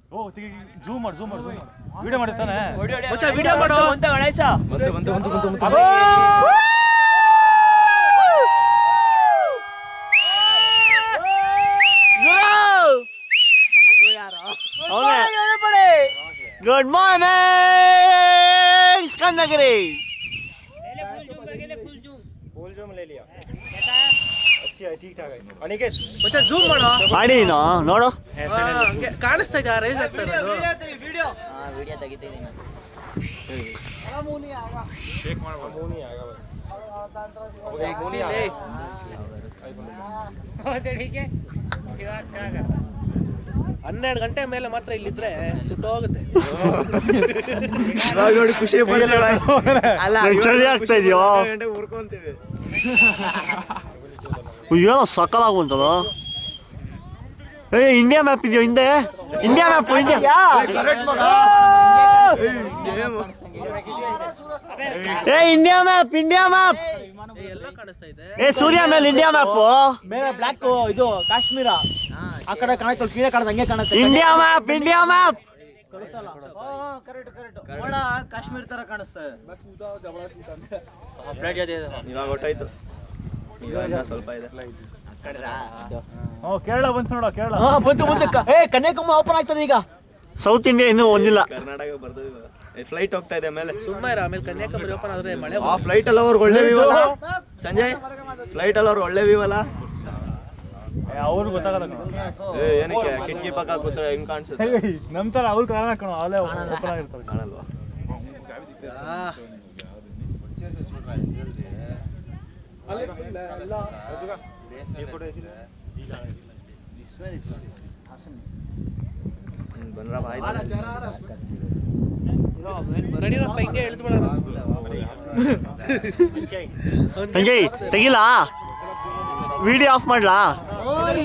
ಓ zoom ಮಾಡಿ zoom ಮಾಡಿ zoom ಮಾಡಿ ವಿಡಿಯೋ ಮಾಡಿರ್ತಾನೆ ಮಚ್ಚ ವಿಡಿಯೋ ಮಾಡು ಅಂತ ಗಣೇಶ ಬಂತು ಬಂತು ಬಂತು ಬಂತು ಬಂತು good morning Skandagiri full zoom ले लिया अच्छी है ठीक ठाक है अनिकेत ಮಚ್ಚ ಝೂಮ್ ಮಾಡು ಮಾಡಿ ನೀನು ನೋಡು ಹಾ, ಹಂಗೆ ಕಾಣಿಸ್ತಾ ಇದೆ ರೈಸ್ ಆಗ್ತಾ ಇರೋದು ಹಾ ವಿಡಿಯೋ ತೆಗಿತೀನಿ ನಾನು मुंह नहीं आएगा बस Sexy ಲೇ. ಹನ್ನೆರಡು ಗಂಟೆ ಮೇಲೆ ಮಾತ್ರ ಇಲ್ಲಿದ್ರೆ ಸುಟ್ಟೋಗುತ್ತೆ ಇವಾಗ ನೋಡಿ ಖುಷಿ ಪಡ್ತೀವಿ ಅಲ್ಲ ಚಳಿ ಆಗ್ತಾ ಇದೆಯೋ ಊರ್ಕೊಂತೀವಿ ಏನೋ ಸಕ್ಕಲಾಗುವಂತಲ್ಲ ಏ ಇಂಡಿಯಾ ಮ್ಯಾಪ್ ಇದೆಯೋ ಹಿಂದೆ ಇಂಡಿಯಾ ಮ್ಯಾಪ್ ಇಂಡಿಯಾ ಏ ಇಂಡಿಯಾ ಮ್ಯಾಪ್ ಇಂಡಿಯಾ ಮ್ಯಾಪ್ ಏ, ಎಲ್ಲ ಕಾಣಿಸ್ತಾ ಇದೆ ಏ ಸೂರ್ಯ ಮೇಲೆ ಇಂಡಿಯಾ ಮ್ಯಾಪ್ ಮೇಲೆ ಬ್ಲ್ಯಾಕ್ ಇದು ಕಾಶ್ಮೀರ ಆ ಕಡೆ ಕಾಣುತ್ತೆ ಕೀழே ಕಾಣುತ್ತೆ ಹಂಗೆ ಕಾಣುತ್ತೆ India map India map correct correct ಮೋಡ ಕಾಶ್ಮೀರ ತರ ಕಾಣಿಸ್ತಾ ಇದೆ ಫ್ಲೈಟ್ ಜೊತೆ ಇವಾಗ ಹೊಟ್ಟಾಯ್ತು ಇವಾಗ ಸ್ವಲ್ಪ ಇದೆ ಓ ಕೇರಳ ಬಂತು ನೋಡ ಕೇರಳ ಹಾ ಬಂತು ಬಂತು ಕ- ಏ ಕನ್ಯಾಕುಮಾರಿ ಓಪನ್ ಆಗ್ತದೆ ಈಗ ಸೌತ್ ಇಂಡಿಯಾ ಇನ್ನೂ ಒಂದಿಲ್ಲ ಕರ್ನಾಟಕ ಬರ್ತದೆ ಫ್ಲೈಟ್ ಹೋಗ್ತಾ ಇದೆ ಮೇಲೆ ಸುಮ್ಮನೆ ಇರು, ಆಮೇಲೆ ಕನ್ಯಾಕುಮಾರಿ ಓಪನ್ ಆದ್ರೆ ಮಳೆ ಆ ಫ್ಲೈಟ್ ಅಲ್ಲಿ ಅವ್ರಿಗೆ ಒಳ್ಳೆ ವ್ಯೂ ಅಲ್ಲ ಸಂಜಯ್ ಫ್ಲೈಟ್ ಅಲ್ಲಿ ಅವ್ರು ಒಳ್ಳೆ ವ್ಯೂ ಅಲ್ಲ ಅವ್ರು ಗೊತ್ತಾಗಲ್ಲ ಕಣೋ. ಏ, ಏನಕ್ಕೆ ಕಿಟಕಿ ಪಕ್ಕ ಕೂತ ಹೆಂಗ್ ಕಾಣಿಸುತ್ತೆ ಏಯ್, ನಮ್ ತರ ಅವ್ರು ಕಾರಣ ಕಣೋ ಅಲ್ಲೇ ಓಪನ್ ಆಗಿರ್ತಾರೆ ಕಾಣಲ್ವಾ ಆ, ಹ್ಮ್, ಬಂದ್ರಪ್ಪ ಆಯ್ತು ನಡೀರಪ್ಪ ಹಿಂಗೆ ಎಳ್ದು ಬಿಡೋಣ ಸಂಜಯ್ ತೆಗಿಲ್ಲ ವಿಡಿಯೋ ಆಫ್ ಮಾಡ್ಲಾ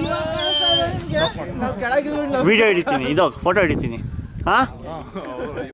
ವಿಡಿಯೋ ಹಿಡಿತೀನಿ ಇದು ಫೋಟೋ ಹಿಡಿತೀನಿ ಹಾ